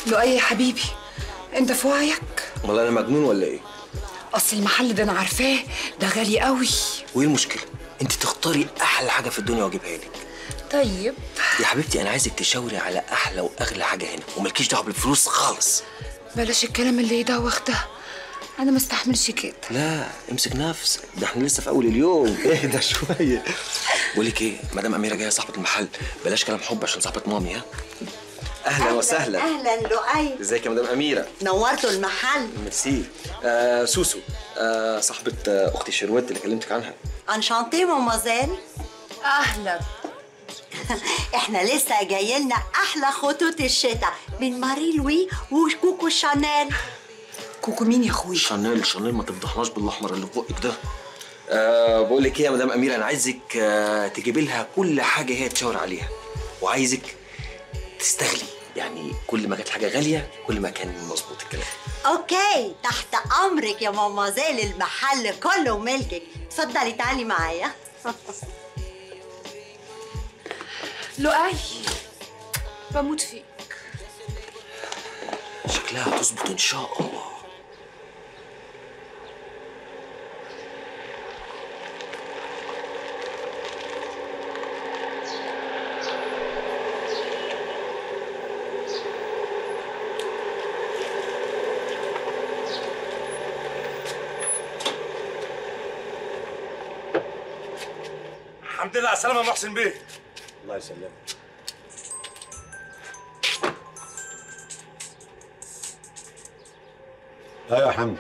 لؤي يا حبيبي انت في وعيك امال انا مجنون ولا ايه اصل المحل ده انا عارفاه ده غالي قوي وايه المشكله انت تختاري احلى حاجه في الدنيا واجيبها لك طيب يا حبيبتي انا عايزك تشاوري على احلى واغلى حاجه هنا ومالكيش دعوه بالفلوس خالص بلاش الكلام اللي يدوخ ده انا ما استحملش كده لا امسك نفسك ده احنا لسه في اول اليوم اهدى شويه بقول لك ايه مدام اميره جايه صاحبه المحل بلاش كلام حب عشان صاحبه مامي ها اهلا وسهلا اهلا لؤي ازيك يا مدام اميره نورتوا المحل ميرسي آه سوسو آه صاحبه آه اختي شروت اللي كلمتك عنها انشانتي مامازيل اهلا احنا لسه جاي لنا احلى خطوط الشتاء من ماري لوي وكوكو شانيل كوكو مين يا اخوي شانيل شانيل ما تفضحناش بالاحمر اللي في بقك ده أه بقول لك ايه يا مدام اميره انا عايزك أه تجيبي لها كل حاجه هي تشاور عليها وعايزك تستغلي يعني كل ما كانت حاجه غاليه كل ما كان مظبوط الكلام اوكي تحت امرك يا مامازيل المحل كله ملكك اتفضلي تعالي معايا لؤي بموت فيك شكلها هتظبط ان شاء الله الحمد لله على السلامة يا محسن بيه الله يسلمك ايوه يا حمد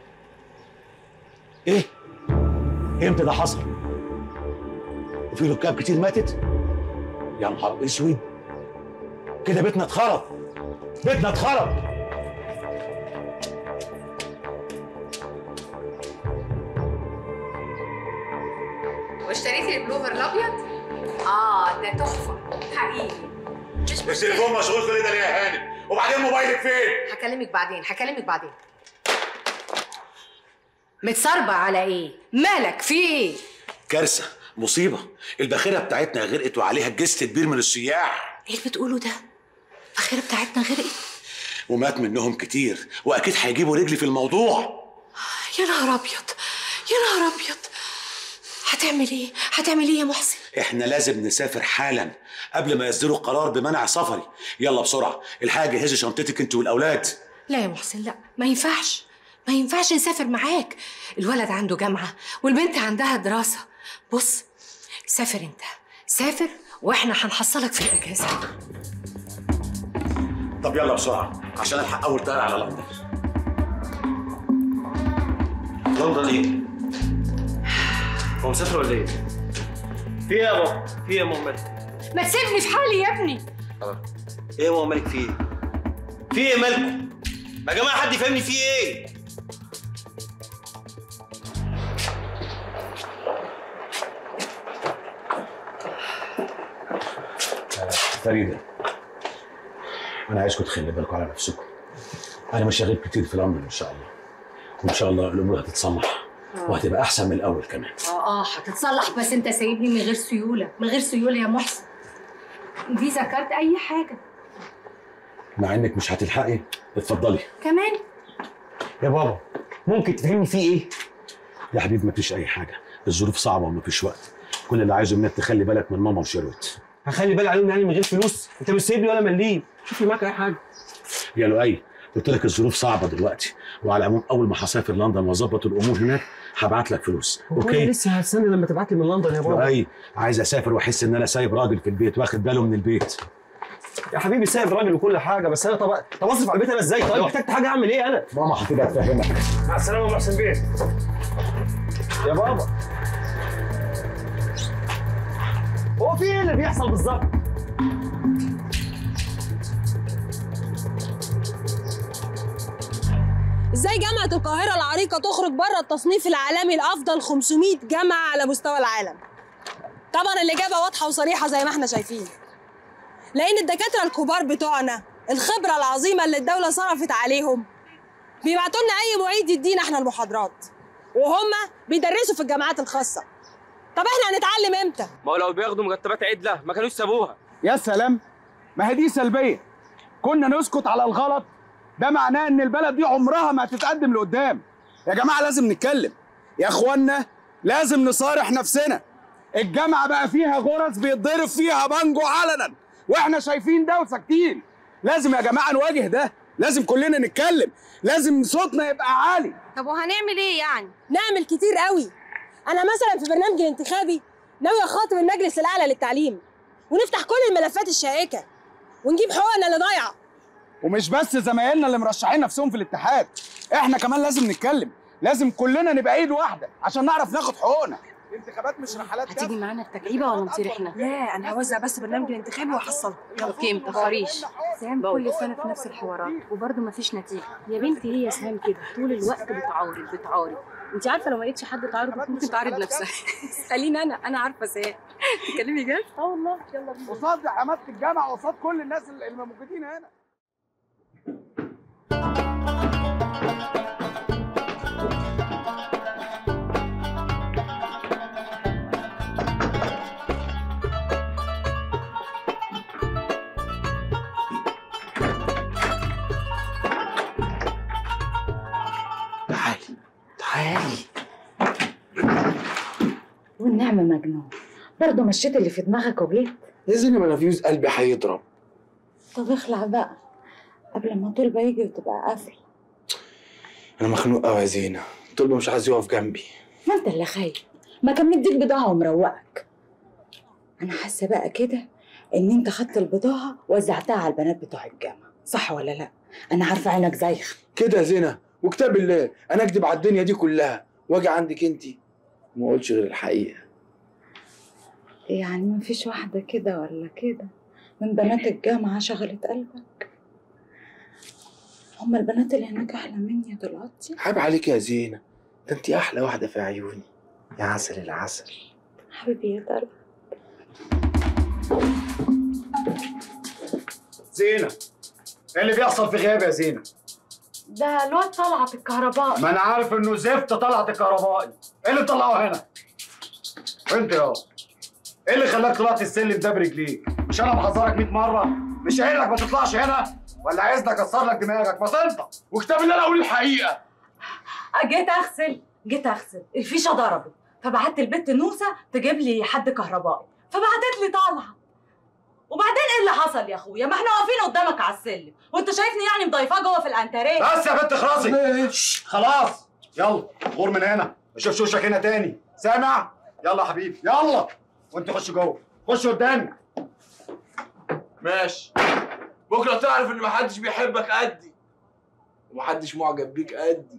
ايه امتى ده حصل وفي ركاب كتير ماتت يا نهار اسود كده بيتنا اتخرب بيتنا اتخرب واشتريتي البلوفر الابيض؟ اه ده تحفه حقيقي مش التليفون مشغول كل ده ليه يا هاني وبعدين موبايلك فين هكلمك بعدين هكلمك بعدين متصربع على ايه؟ مالك في ايه؟ كارثه مصيبه الباخره بتاعتنا غرقت وعليها جست كبير من السياح ايه اللي بتقوله ده؟ الباخره بتاعتنا غرقت ومات منهم كتير واكيد هيجيبوا رجلي في الموضوع يا نهار ابيض يا نهار ابيض هتعمل ايه؟ هتعمل ايه يا محسن؟ احنا لازم نسافر حالا قبل ما يصدروا قرار بمنع سفري يلا بسرعه الحاجه جهزي شنطتك انت والاولاد لا يا محسن لا ما ينفعش ما ينفعش نسافر معاك الولد عنده جامعة والبنت عندها دراسة بص سافر انت سافر واحنا هنحصلك في الأجازة طب يلا بسرعه عشان الحق اول طياره على لندن لندن ايه؟ هو مسافر ولا ايه؟ في ايه يا بابا؟ في ايه يا ماما مالك؟ ما تسيبني في حالي يا ابني ايه يا ماما مالك في ايه؟ في ايه مالكم؟ يا جماعه حد يفهمني في ايه؟ فريده انا عايزكم تخلي بالكم على نفسكم انا مش هغيب كتير في لندن ان شاء الله وان شاء الله الامور هتتصلح وهتبقى احسن من الاول كمان اه اه هتتصلح بس انت سايبني من غير سيولة من غير سيولة يا محسن دي ذكرت أي حاجة مع انك مش هتلحقي اتفضلي كمان يا بابا ممكن تفهمني في ايه؟ يا حبيبي مفيش اي حاجه الظروف صعبه ومفيش وقت كل اللي عايزه منك تخلي بالك من ماما وشيروت هخلي بالي عليهم يعني من غير فلوس؟ انت مش سايبني ولا مليم شوف لي معاك اي حاجه يا لؤي قلت لك الظروف صعبه دلوقتي وعلى العموم اول ما هسافر لندن واظبط الامور هناك هبعت لك فلوس اوكي اوكي لسه هستنى لما تبعت لي من لندن يا بابا لؤي عايز اسافر واحس ان انا سايب راجل في البيت واخد باله من البيت يا حبيبي سايب راجل وكل حاجه بس انا طب طب اصرف على البيت انا ازاي طيب احتجت حاجه اعمل ايه انا ماما هتبقى تفهمك مع السلامه يا محسن بيه يا بابا هو في ايه اللي بيحصل بالظبط ازاي جامعة القاهرة العريقة تخرج بره التصنيف العالمي لأفضل 500 جامعة على مستوى العالم؟ طبعا الإجابة واضحة وصريحة زي ما احنا شايفين. لأن الدكاترة الكبار بتوعنا الخبرة العظيمة اللي الدولة صرفت عليهم بيبعتوا لنا أي معيد يدينا احنا المحاضرات وهم بيدرسوا في الجامعات الخاصة. طب احنا هنتعلم امتى؟ ما هو لو بياخدوا مرتبات عدله ما كانوش سابوها يا سلام ما هي دي سلبيه كنا نسكت على الغلط ده معناه ان البلد دي عمرها ما هتتقدم لقدام يا جماعه لازم نتكلم يا اخوانا لازم نصارح نفسنا الجامعه بقى فيها غرز بيتضرب فيها بانجو علنا واحنا شايفين ده وساكتين لازم يا جماعه نواجه ده لازم كلنا نتكلم لازم صوتنا يبقى عالي طب وهنعمل ايه يعني؟ نعمل كتير قوي انا مثلا في برنامجي الانتخابي ناوي اخاطب المجلس الاعلى للتعليم ونفتح كل الملفات الشائكه ونجيب حقوقنا اللي ضايعه ومش بس زمايلنا اللي مرشحين نفسهم في الاتحاد احنا كمان لازم نتكلم لازم كلنا نبقى ايد واحده عشان نعرف ناخد حقوقنا الانتخابات مش رحلات هتيجي معانا التجربه ولا نطير احنا؟ لا انا هوزع بس برنامج الانتخابي واحصله اوكي متأخريش سهام كل سنة في نفس الحوارات وبرضه مفيش نتيجة يا بنتي هي سهام كده طول الوقت بتعارض بتعارض انت عارفة لو ما لقيتش حد تعارض ممكن تعارض نفسها اسأليني انا انا عارفة سهام تكلمي جد؟ اه والله يلا بينا قصاد حماده الجامعه وقصاد كل الناس اللي موجودين هنا تعالي تعالي والنعمة مجنون برضه مشيت اللي في دماغك وجيت يا زينب انا فيوز قلبي هيضرب طب اخلع بقى قبل ما طلبة يجي وتبقى قافل انا مخنوق قوي يا زينة طلبة مش عايز يقف جنبي ما انت اللي خايف ما كان مديك بضاعة ومروقك انا حاسة بقى كده ان انت خدت البضاعة وزعتها على البنات بتوع الجامعة صح ولا لا انا عارفة عينك زيخ كده يا زينة وكتاب الله انا اكدب على الدنيا دي كلها واجي عندك انت وما اقولش غير الحقيقة يعني مفيش واحدة كده ولا كده من بنات الجامعة شغلت قلبك هما البنات اللي هناك أحلى مني دلوقتي عيب عليك يا زينة ده انت احلى واحدة في عيوني يا عسل العسل حبيبي يا درب زينة ايه اللي بيحصل في غياب يا زينة؟ ده الواد طلعت الكهرباء ما انا عارف انه زفت طلعت الكهربائي ايه اللي طلعه هنا؟ انت يا ايه اللي خلاك طلعت السلم ده برجليك؟ مش انا محذرك 100 مرة؟ مش قايل لك ما تطلعش هنا؟ ولا عايزني اكسر لك دماغك؟ ما تنطق وكتاب اللي انا اقول الحقيقة جيت اغسل جيت اغسل الفيشه ضربت فبعت البت نوسه تجيب لي حد كهربائي فبعتت لي طالعه وبعدين ايه اللي حصل يا اخويا ما احنا واقفين قدامك على السلم وانت شايفني يعني مضيفاه جوه في الانتريه بس يا بنت خلاصي خلاص يلا غور من هنا ما اشوفش وشك هنا تاني سامع يلا يا حبيبي يلا وانت خش جوه خش قدامي ماشي بكره تعرف ان محدش بيحبك قدي ومحدش معجب بيك قدي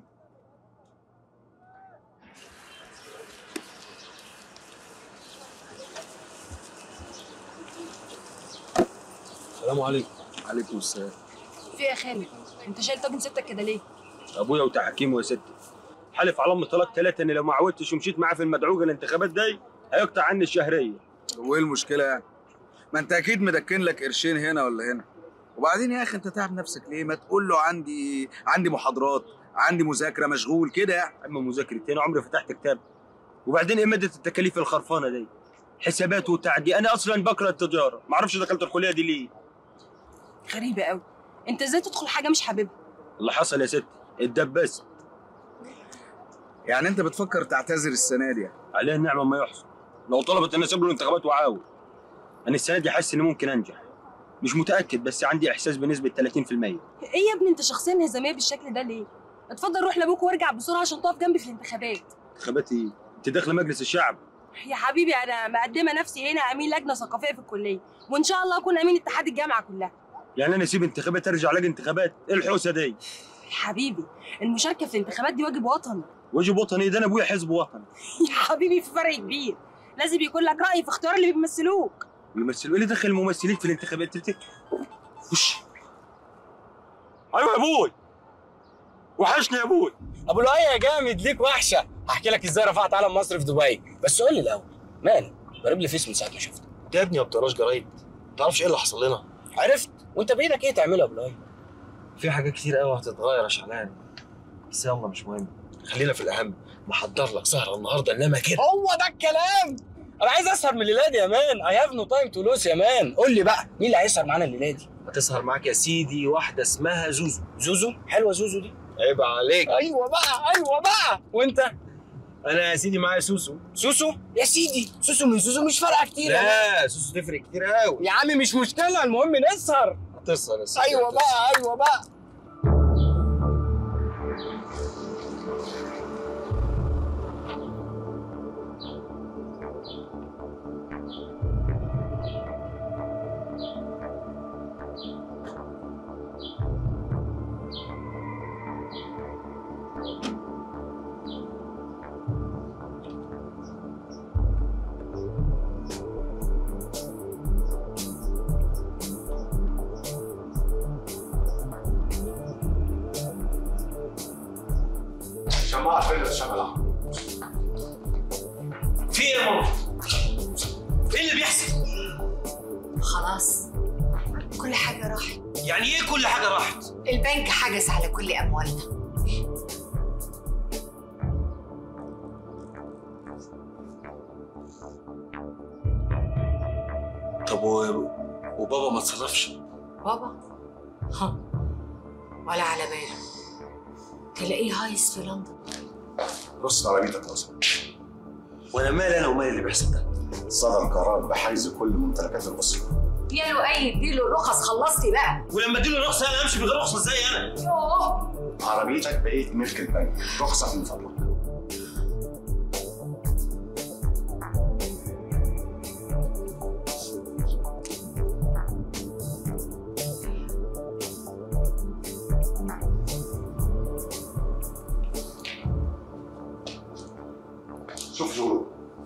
السلام عليكم عليكم السلام في ايه يا خالد؟ انت شايل طاجن ستك كده ليه؟ ابويا وتحكيمه يا ستي حلف على ام طلاق ثلاثه اني لو ما عودتش ومشيت معاه في المدعوقه الانتخابات دي هيقطع عني الشهريه وايه المشكله يعني ما انت اكيد مدكن لك قرشين هنا ولا هنا وبعدين يا اخي انت تعب نفسك ليه ما تقول له عندي عندي محاضرات عندي مذاكره مشغول كده يعني اما مذاكرتين عمري فتحت كتاب وبعدين ايه ماده التكاليف الخرفانه دي حسابات وتعدي انا اصلا بكره التجاره ما اعرفش دخلت الكليه دي ليه غريبه قوي انت ازاي تدخل حاجه مش حاببها؟ اللي حصل يا ستي اتدبست يعني انت بتفكر تعتذر السنه دي يعني. عليه النعمه ما يحصل لو طلبت اني اسيب له الانتخابات وعاود انا السنه دي حاسس اني ممكن انجح مش متاكد بس عندي احساس بنسبه 30% ايه يا ابني انت شخصيه انهزاميه بالشكل ده ليه؟ اتفضل روح لابوك وارجع بسرعه عشان تقف جنبي في الانتخابات انتخابات ايه انت داخله مجلس الشعب يا حبيبي انا مقدمه نفسي هنا امين لجنه ثقافيه في الكليه وان شاء الله اكون امين اتحاد الجامعه كلها يعني انا اسيب انتخابات ارجع الاقي انتخابات ايه الحوسه دي يا حبيبي المشاركه في الانتخابات دي واجب وطني واجب وطني ده انا ابويا حزب وطني يا حبيبي في فرق كبير لازم يكون لك راي في اختيار اللي بيمثلوك يمثلوا ايه اللي دخل الممثلين في الانتخابات تفتكر وش ايوه يا ابوي وحشني يا ابوي ابو لؤي يا جامد ليك وحشه هحكي لك ازاي رفعت علم مصر في دبي بس قول لي الاول مالك ضارب لي فيس من ساعه ما شفته انت يا ابني ما بتقراش جرايد ما تعرفش ايه اللي حصل لنا عرفت وانت بايدك ايه تعمله يا ابو لؤي في حاجات كتير قوي هتتغير يا شعلان بس يلا مش مهم خلينا في الاهم محضر لك سهره النهارده انما كده هو ده الكلام انا عايز اسهر من الليله دي يا مان اي هاف نو تايم تو لوس يا مان قول لي بقى مين اللي هيسهر معانا الليله دي هتسهر معاك يا سيدي واحده اسمها زوزو زوزو حلوه زوزو دي عيب عليك ايوه بقى ايوه بقى وانت انا يا سيدي معايا سوسو سوسو يا سيدي سوسو من زوزو مش فارقه كتير يا مان. لا سوسو تفرق كتير قوي يا عم مش مشكله المهم نسهر هتسهر يا سيدي ايوه بقى ايوه بقى شماعة فين الشمعة في ايه يا ماما؟ ايه اللي بيحصل؟ خلاص كل حاجة راحت يعني ايه كل حاجه راحت؟ البنك حجز على كل أموالنا طب و... وبابا ما اتصرفش بابا ها ولا على باله تلاقيه هايس في لندن رص عربيتك اصلا وانا مالي انا ومالي اللي بيحصل ده صدر قرار بحيز كل ممتلكات الاسره يا لؤي اديله رخص خلصتي بقى ولما اديله رخصه انا امشي من غير رخصه ازاي انا؟ يوه عربيتك بقيت ملك البنك رخصة من فضلك شوف جورو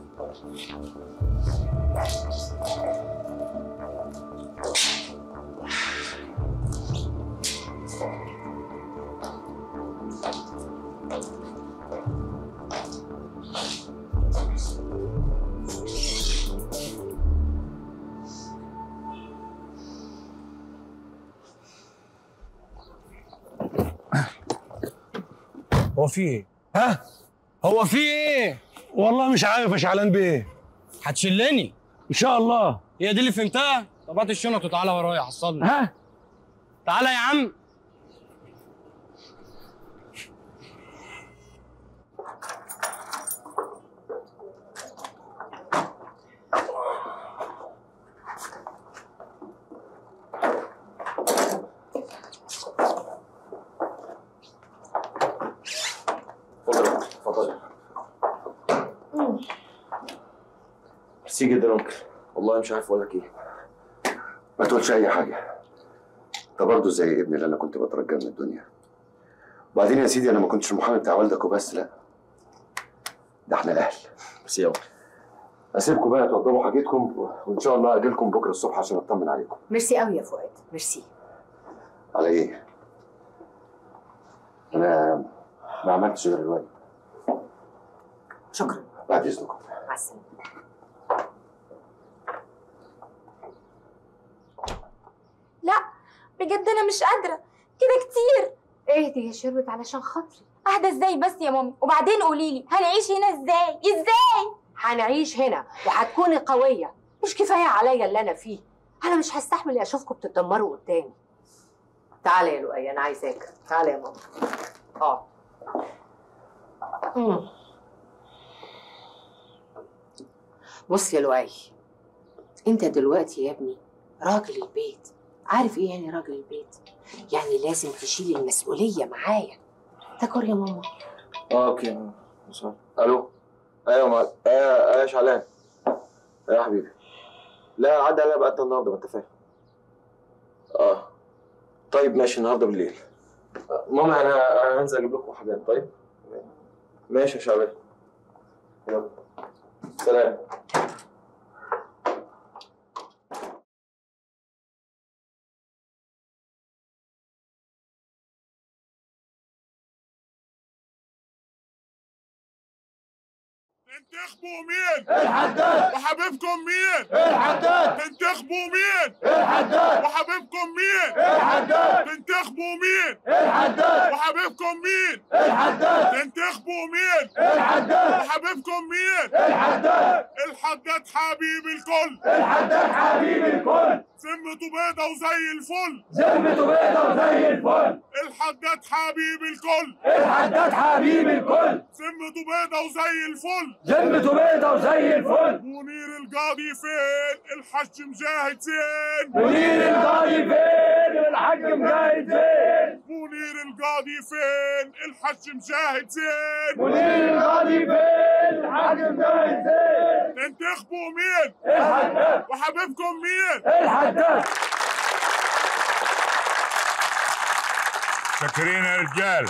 هو في ايه؟ ها؟ هو في ايه؟ والله مش عارف يا شعلان بيه هتشلني ان شاء الله هي دي اللي فهمتها؟ طب هات الشنط وتعالى ورايا حصلني ها؟ تعالى يا عم اتفضل اتفضل ميرسي جدا يا انكل والله مش عارف اقول لك ايه ما تقولش اي حاجه انت برضه زي ابني اللي انا كنت بترجاه من الدنيا وبعدين يا سيدي انا ما كنتش المحامي بتاع والدك وبس لا ده احنا اهل ميرسي يا انكل اسيبكم بقى توضبوا حاجتكم وان شاء الله اجيلكم بكره الصبح عشان اطمن عليكم ميرسي قوي يا فؤاد ميرسي على ايه انا ما عملتش غير الواجب شكرا بعد اذنكم مع السلامه لا بجد انا مش قادره كده كتير اهدي يا شربت علشان خاطري اهدى ازاي بس يا مامي وبعدين قولي لي هنعيش هنا ازاي ازاي هنعيش هنا وهتكوني قوية مش كفاية عليا اللي أنا فيه أنا مش هستحمل أشوفكم بتتدمروا قدامي تعالى يا لؤي أنا عايزاك تعالى يا ماما اه مم. بص يا لؤي أنت دلوقتي يا ابني راجل البيت عارف إيه يعني راجل البيت؟ يعني لازم تشيل المسؤولية معايا تاكل يا ماما اه اوكي سوري. الو ايوه مع ايوه ايوه يا شعلان ايوه يا حبيبي لا عدى عليا بقى انت النهارده ما انت فاهم اه طيب ماشي النهارده بالليل آه، ماما انا انا هنزل اجيب لكم حاجات طيب ماشي يا شعبان يلا سلام تنتخبوا مين؟ الحداد. وحبيبكم مين؟ الحداد. تنتخبوا مين؟ الحداد. وحبيبكم مين؟ الحداد. تنتخبوا مين؟ الحداد. وحبيبكم مين؟ الحداد. تنتخبوا مين؟ الحداد. وحبيبكم مين؟ الحداد. الحداد حبيب الكل الحداد حبيب الكل ذمته بيضة وزي الفل ذمته بيضة وزي الفل الحداد حبيب الكل الحداد حبيب الكل ذمته بيضة وزي الفل ذمته بيضة وزي الفل منير القاضي فين الحج مجاهد زين منير القاضي فين والحاج مجاهد زين منير القاضي فين الحج مجاهد زين منير القاضي فين الحاج مجاهد زين تنتخبوا مين الحداد. وحبيبكم مين الحداد شاكرين يا رجال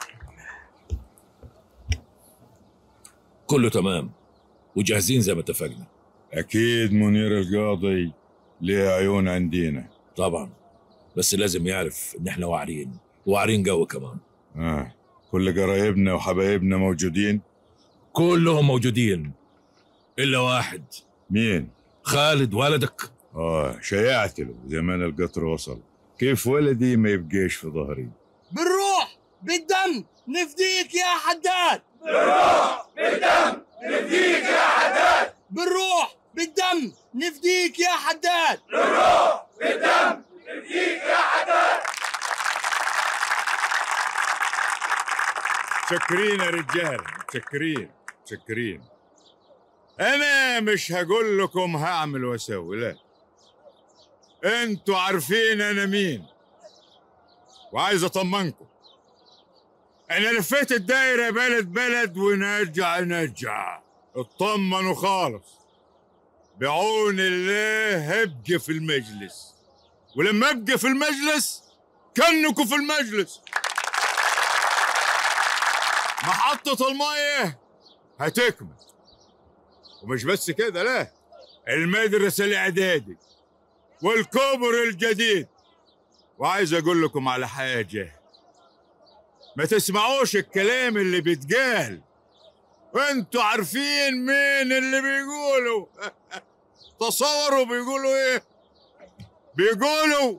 كله تمام وجاهزين زي ما اتفقنا أكيد منير القاضي ليه عيون عندينا طبعا بس لازم يعرف ان احنا واعرين واعرين جو كمان آه. كل قرايبنا وحبايبنا موجودين كلهم موجودين الا واحد مين خالد ولدك اه شيعت له زمان القطر وصل كيف ولدي ما يبقيش في ظهري بالروح بالدم نفديك يا حداد بالروح بالدم نفديك يا حداد بالروح بالدم نفديك يا حداد بالروح بالدم نفديك يا حداد شكرين يا رجال شكرين شكرين انا مش هقول لكم هعمل واسوي لا انتوا عارفين انا مين وعايز اطمنكم انا لفيت الدايره بلد بلد ونرجع نرجع اطمنوا خالص بعون الله هبقى في المجلس ولما ابقى في المجلس كنكوا في المجلس محطة المية هتكمل ومش بس كده لا المدرسة الإعدادي والكوبر الجديد وعايز أقول لكم على حاجة ما تسمعوش الكلام اللي بيتقال وانتوا عارفين مين اللي بيقولوا تصوروا بيقولوا ايه بيقولوا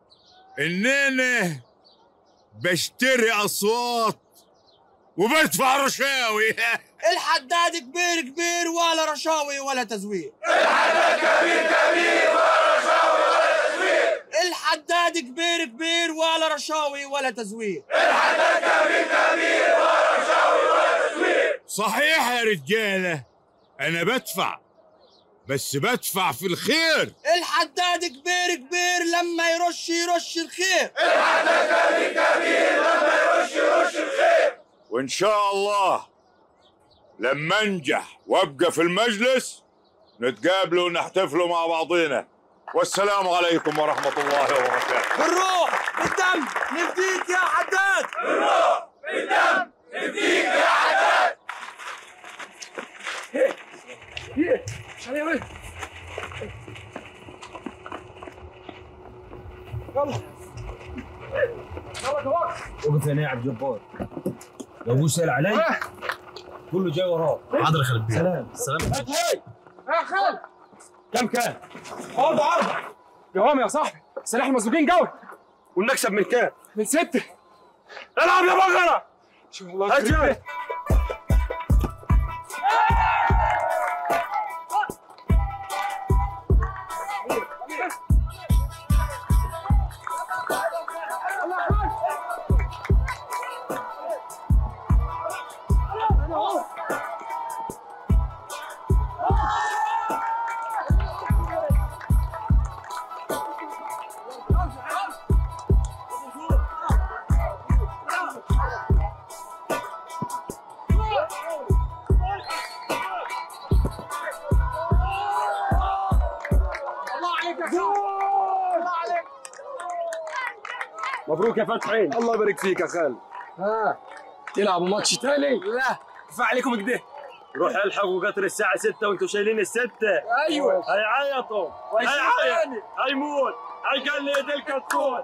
اننا بشتري اصوات وبدفع رشاوي الحداد كبير كبير ولا رشاوي ولا تزوير الحداد كبير كبير ولا رشاوي ولا تزوير الحداد كبير كبير ولا رشاوي ولا تزوير الحداد كبير كبير ولا رشاوي ولا تزوير صحيح يا رجالة أنا بدفع بس بدفع في الخير الحداد كبير كبير لما يرش يرش الخير الحداد كبير كبير لما يرش يرش الخير وإن شاء الله لما أنجح وأبقى في المجلس نتقابلوا ونحتفلوا مع بعضينا والسلام عليكم ورحمة الله وبركاته بالروح بالدم نفديك يا حداد بالروح بالدم نفديك يا حداد يلا يلا جواك وقف هنا يا عبد الجبار لو ابوه سال علي كله جاي وراه حاضر يا خالد بيه. سلام سلام يا خالد كم كان؟ أربعة أربعة جوام يا صاحبي سلاح المسلوقين جوي والمكسب من كام؟ من ستة العب يا بقرة شوف الله أجل. الله عليك يا خالد الله عليك مبروك يا فتحي الله يبارك فيك يا خالد ها تلعبوا ماتش تاني لا كفايه عليكم كده روح الحقوا قطر الساعة 6 وانتم شايلين الستة أيوة. هيعيطوا هيعيط هيموت هيقلد الكتكوت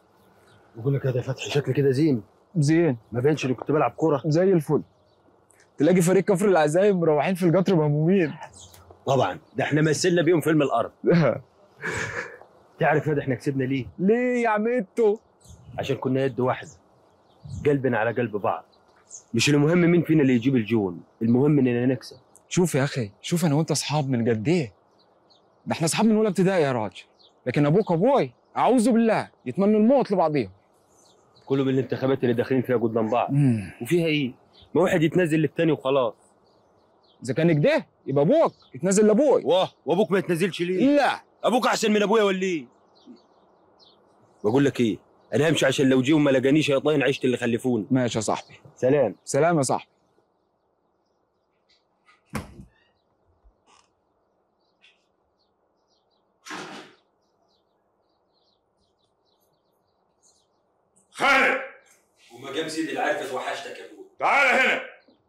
بقول لك يا فتحي شكل كده زين زين ما بينش اللي كنت بلعب كوره زي الفل تلاقي فريق كفر العزايم مروحين في القطر مهمومين طبعا ده احنا مثلنا بيهم فيلم الارض تعرف يا ده احنا كسبنا ليه؟ ليه يا عمتو؟ عشان كنا يد واحده قلبنا على قلب بعض مش المهم مين فينا اللي يجيب الجون المهم اننا نكسب شوف يا اخي شوف انا وانت اصحاب من قد ايه ده احنا اصحاب من اولى ابتدائي يا راجل لكن ابوك وابوي اعوذ بالله يتمنوا الموت لبعضيهم كله من الانتخابات اللي داخلين فيها قدام بعض وفيها ايه؟ ما واحد يتنزل للتاني وخلاص اذا كان كده يبقى ابوك يتنزل لابوي واه وابوك ما يتنزلش ليه؟ لا ابوك احسن من ابويا ولا ايه؟ بقول لك ايه؟ انا همشي عشان لو جيهم ما لقانيش شياطين عشت اللي خلفوني ماشي يا صاحبي سلام سلام يا صاحبي خالد وما جاب سيدي العارف وحشتك يا ابوي تعال هنا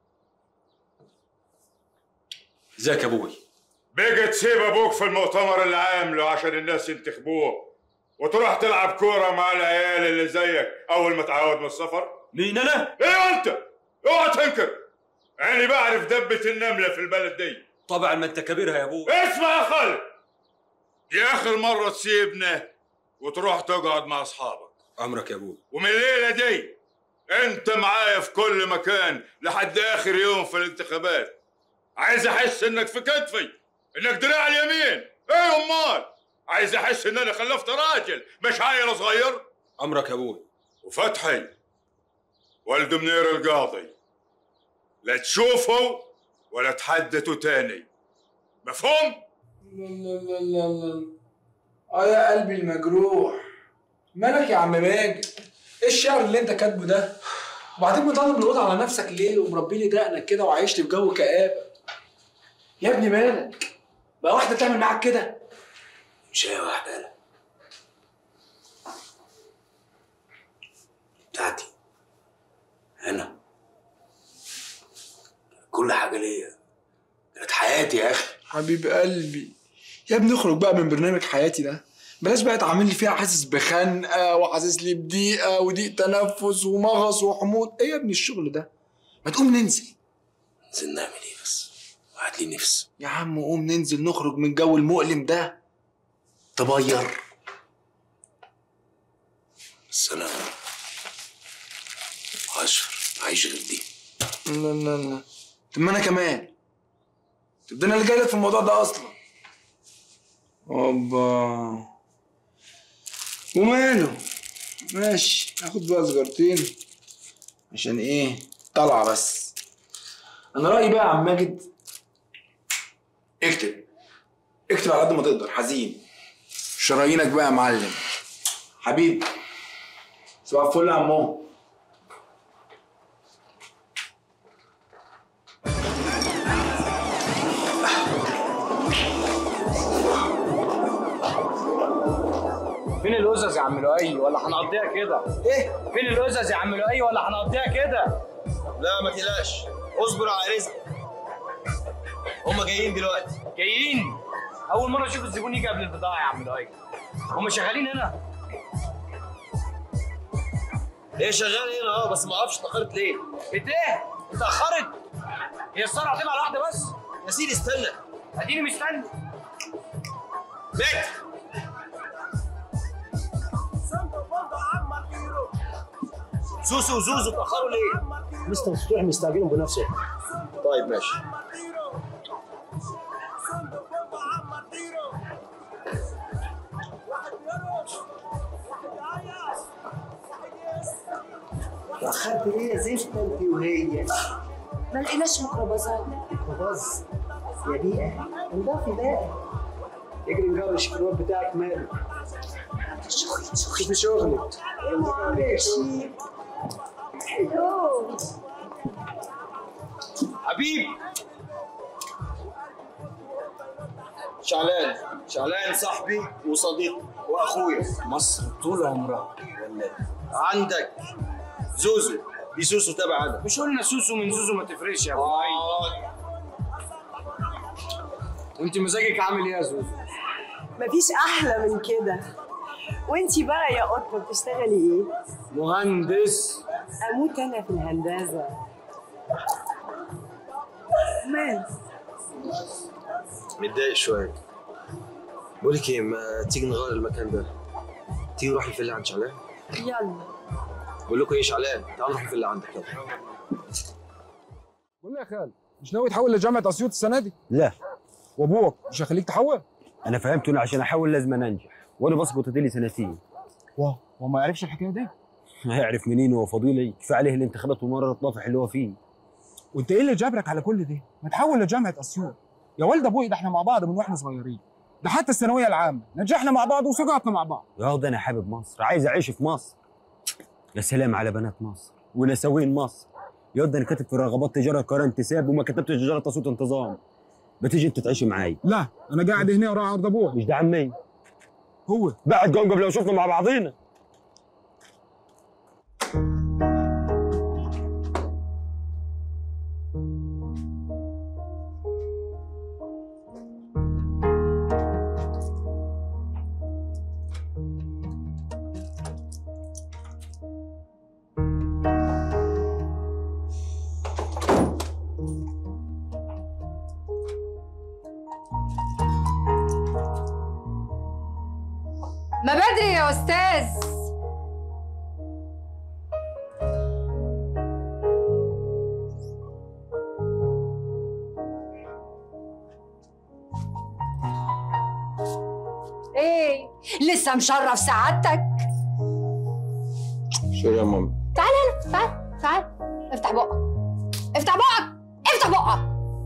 ازيك يا ابوي بقى تسيب ابوك في المؤتمر اللي عامله عشان الناس ينتخبوه وتروح تلعب كوره مع العيال اللي زيك اول ما تعود من السفر مين انا؟ ايوه انت اوعى تنكر يعني بعرف دبة النملة في البلد دي طبعا ما انت كبيرها يا ابوي اسمع يا خالد دي اخر مرة تسيبنا وتروح تقعد مع اصحابك عمرك يا ابوي ومن الليلة دي انت معايا في كل مكان لحد اخر يوم في الانتخابات عايز احس انك في كتفي انك دراع اليمين ايه امال عايز احس ان انا خلفت راجل مش عيل صغير عمرك يا ابوي وفتحي ولد منير القاضي لا تشوفه ولا تحدثوا تاني مفهوم؟ لا لا لا لا اه يا قلبي المجروح مالك يا عم ماجد ايه الشعر اللي انت كاتبه ده وبعدين مطالب الوضع على نفسك ليه ومربي لي دقنك كده وعايشني في جو كآبة يا ابني مالك بقى واحدة تعمل معاك كده مش هي واحدة أنا بتاعتي أنا كل حاجة ليا كانت حياتي يا أخي حبيب قلبي يا ابني اخرج بقى من برنامج حياتي ده بلاش بقى تعامل لي فيها حاسس بخنقه وحاسس لي بضيقه وضيق تنفس ومغص وحموض ايه يا ابني الشغل ده ما تقوم ننزل ننزل نعمل إيه بس وهات لي نفس يا عم قوم ننزل نخرج من الجو المؤلم ده تبير بس أنا عشر عايش غير دي لا لا لا طب ما انا كمان طب ده انا اللي جاي لك في الموضوع ده اصلا اوبا وماله ماشي هاخد بقى سجارتين عشان ايه طلع بس انا رايي بقى يا عم ماجد اكتب اكتب على قد ما تقدر حزين شرايينك بقى يا معلم حبيبي صباح الفل يا عمو فين الازاز يا عم لؤي ولا هنقضيها كده؟ ايه؟ فين الازاز يا عم لؤي ولا هنقضيها كده؟ لا ما تقلقش اصبر على رزقك هما جايين دلوقتي جايين اول مره اشوف الزبون يجي قبل البضاعه يا عم لؤي هم شغالين هنا هي شغاله هنا اه بس ما اعرفش اتاخرت ليه ايه اتاخرت هي السرعه هتبقى على واحده بس يا سيدي استنى اديني مستني بيت سوسو وزوزو اتاخروا ليه؟ مستر مفتوح مستعجلهم بنفسه طيب ماشي اتأخرت ليه يا زفت انت وهي؟ ما لقيناش ميكروباصات خلاص يا بيئة انضافي بقى اجري نجرش في الواد بتاعك ماله شوفي شغلك ماشي حبيب شعلان شعلان صاحبي وصديقي واخويا مصر طول عمرها والله عندك زوزو دي سوسو تبع انا مش قلنا سوسو من زوزو ما تفرقش يا ابو عيد وانت مزاجك عامل ايه يا زوزو؟ مفيش احلى من كده وانتي بقى يا قطه بتشتغلي ايه مهندس اموت انا في الهندسه مال متضايق شويه بقول لك ايه ما تيجي نغير المكان ده تيجي نروح الفيلا عند شعلان يلا بقول لكم ايه شعلان تعالوا نروح الفيلا عندك يلا قول لي يا خال مش ناوي تحول لجامعه اسيوط السنه دي لا وابوك مش هيخليك تحول انا فهمت انه عشان احاول لازم انجح وانا بسقط لي سنتين واه هو ما يعرفش الحكايه دي هيعرف منين هو فضيلي كفايه عليه الانتخابات ومرر الطافح اللي هو فيه وانت ايه اللي جابرك على كل ده ما تحول لجامعه اسيوط يا والد ابوي ده احنا مع بعض من واحنا صغيرين ده حتى الثانويه العامه نجحنا مع بعض وسقطنا مع بعض يا ده انا حابب مصر عايز اعيش في مصر يا سلام على بنات مصر ونساوين مصر يا ده انا كاتب في الرغبات تجاره قرار انتساب وما كتبتش تجاره تصويت انتظام بتيجي انت تعيشي معايا لا انا قاعد هنا وراء عرض ابوك مش ده عمي هو بعد جنجب لو شفنا مع بعضينا ما بدري يا استاذ ايه لسه مشرف سعادتك شو يا ماما تعال هنا تعال تعال افتح بقك افتح بقك افتح بقك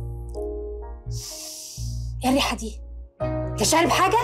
ايه الريحه دي انت شارب حاجه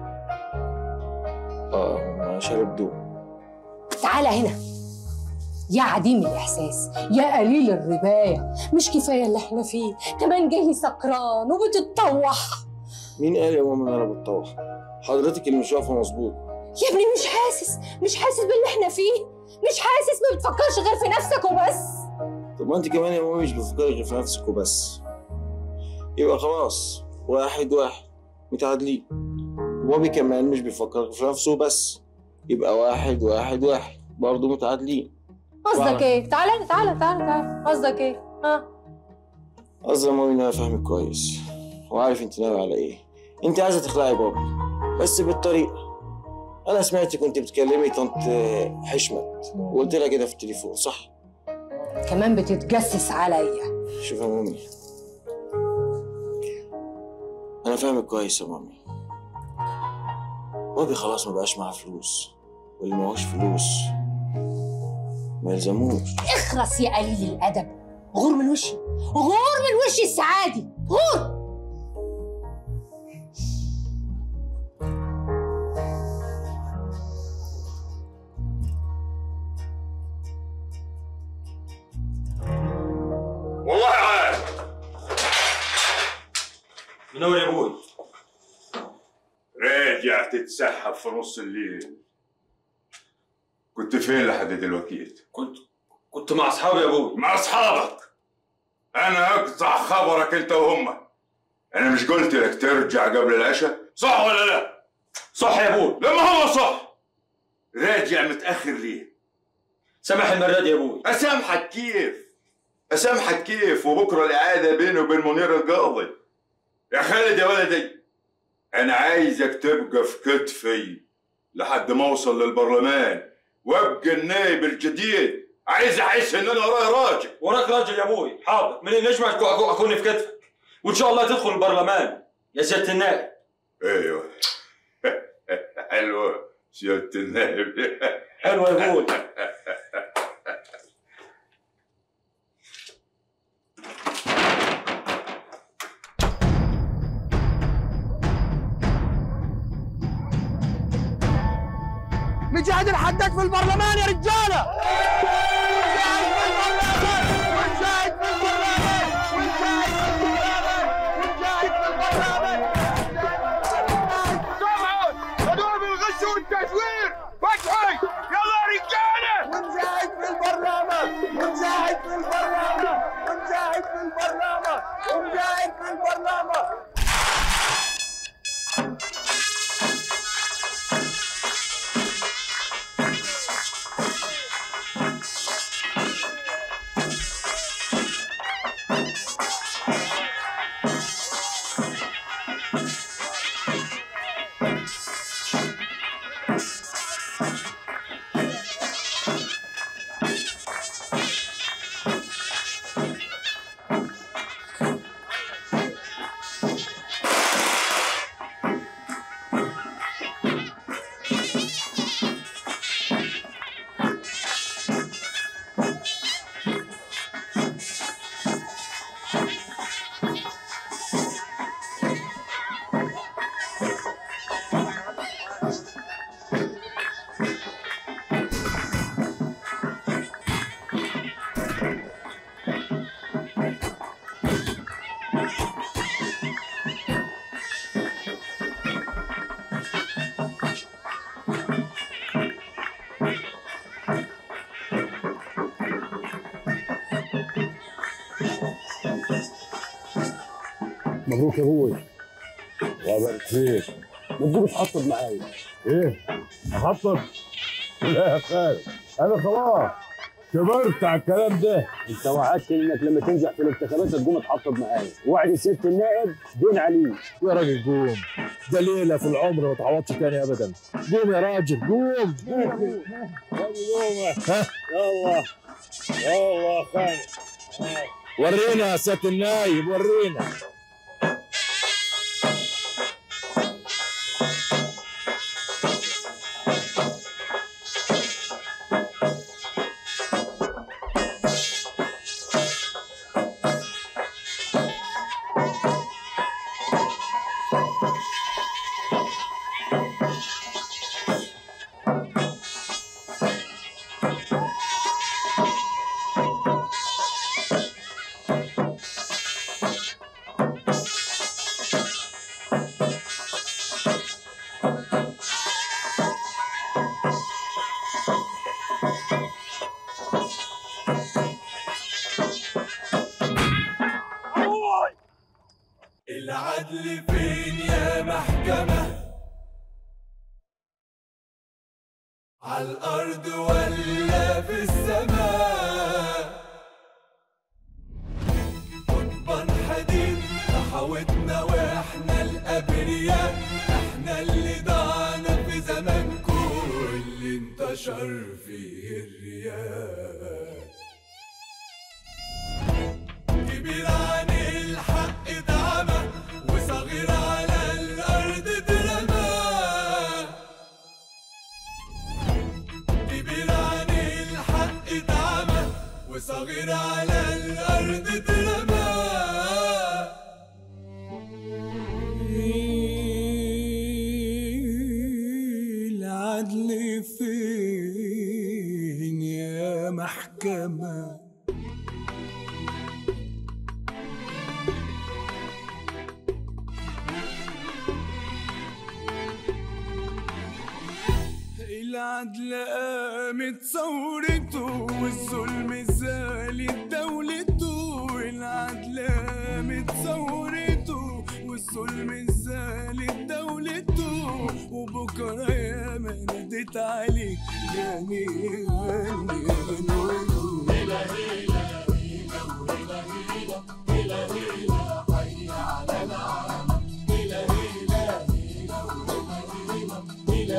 اه ما شرب دوب تعالى هنا يا عديم الإحساس يا قليل الرباية مش كفاية اللي احنا فيه كمان جاي سكران وبتتطوح مين قال يا ماما ان انا بتطوح حضرتك اللي مش واقفه مظبوط يا ابني مش حاسس مش حاسس باللي احنا فيه مش حاسس ما بتفكرش غير في نفسك وبس طب ما انت كمان يا ماما مش بتفكري غير في نفسك وبس يبقى خلاص واحد واحد متعادلين وبابي كمان مش بيفكر غير في نفسه وبس يبقى واحد واحد واحد برضه متعادلين قصدك ايه تعالى تعالى تعالى تعالى قصدك ايه ها قصدي يا مامي ان انا فاهمك كويس وعارف انت ناوي على ايه انت عايزه تخلعي بابي بس بالطريقه انا سمعتك كنت بتكلمي طنط حشمت وقلت لها كده في التليفون صح كمان بتتجسس عليا شوف يا مامي انا فاهمك كويس يا مامي بابي خلاص ما بقاش معاه فلوس واللي معهوش فلوس ما يلزموش اخرس يا قليل الادب غور من وشي غور من وشي السعادي غور والله عارف منور يا ابوي راجع تتسحب في نص الليل كنت فين لحد دلوقتي؟ كنت كنت مع اصحابي يا ابوي مع اصحابك انا اقطع خبرك انت وهم انا مش قلت لك ترجع قبل العشاء صح ولا لا صح يا ابوي لما هو صح راجع متاخر ليه سامح المرة دي يا ابوي اسامحك كيف اسامحك كيف وبكره الاعاده بيني وبين منير القاضي يا خالد يا ولدي انا عايزك تبقى في كتفي لحد ما اوصل للبرلمان وابقى النائب الجديد عايز احس ان انا ورايا راجل وراك راجل يا ابوي حاضر من النجمة أكو- أكو- اكون في كتفك وان شاء الله تدخل البرلمان يا سياده النائب ايوه حلوه سياده النائب حلوه يا ابوي مجاهد الحداد في البرلمان يا رجاله هدول بالغش والتزوير فتحي يلا يا رجاله ونزاهد في البرلمان ونزاهد في البرلمان ونزاهد في البرلمان ونزاهد في البرلمان مبروك يا ابوي وبارك فيك ما تجيب تحطب معايا ايه احطب لا يا خالد انا خلاص كبرت على الكلام ده انت وعدتني انك لما تنجح في الانتخابات تقوم تحطب معايا وعد ست النائب دين عليه يا راجل قوم ده ليله في العمر ما تعوضش تاني ابدا قوم يا راجل قوم قوم ها يلا يلا خالد ورينا يا سياده النايب ورينا العدل فين يا محكمة على الأرض ولا في السماء قضبان حديد تحاوتنا واحنا الأبرياء احنا اللي ضعنا في زمانكم اللي انتشر فيه الرياء كبير عن الحق اتعمى وصغير على الأرض اترمى كبير عن الحق اتعمى وصغير على الأرض اترمى العدل فين يا محكمه العدل قامت ثورته والظلم زالت دولته العدل قامت ثورته والظلم زالت دولته وبكره يا ما ناديت عليك يعني غني غنوته هيلا هيلا هيلا هيلا هيلا هيلا حي على العالم هيلا هيلا هيلا هيلا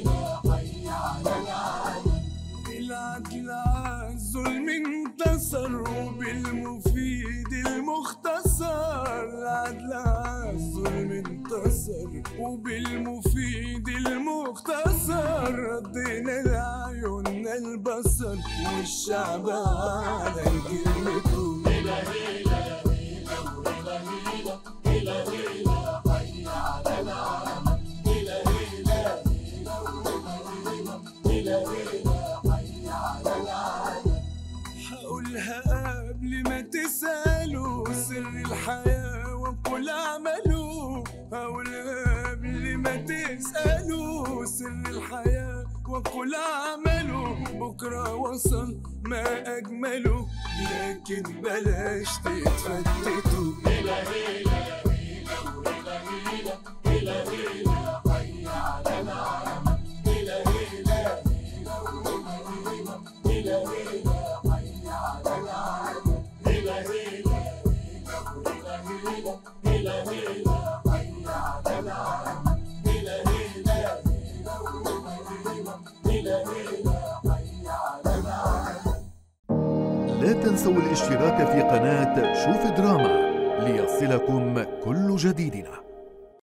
هيلا العدل عالظلم انتصر وبالمفيد المختصر العدل عالظلم انتصر وبالمفيد المختصر ردينا لعيوننا البصر والشعب على كلمته هيلا هيلا هيلا هيلا هيلا هيلا حي على العالم هيلا هيلا هقولها قبل ما تسألوا سر الحياة وكل عمله هقولها قبل ما تسألوا سر الحياة وكل عمله بكرة وصل ما أجمله لكن بلاش تتفتتوا هيلا هيلا هيلا هيلا هيلا هيلا حي على العالم هيلا هيلا هيلا هيلا حي على العالم هيلا هيلا هيلا هيلا هيلا حي على العالم هيلا هيلا هيلا هيلا حي على العالم لا تنسوا الاشتراك في قناة شوف دراما ليصلكم كل جديدنا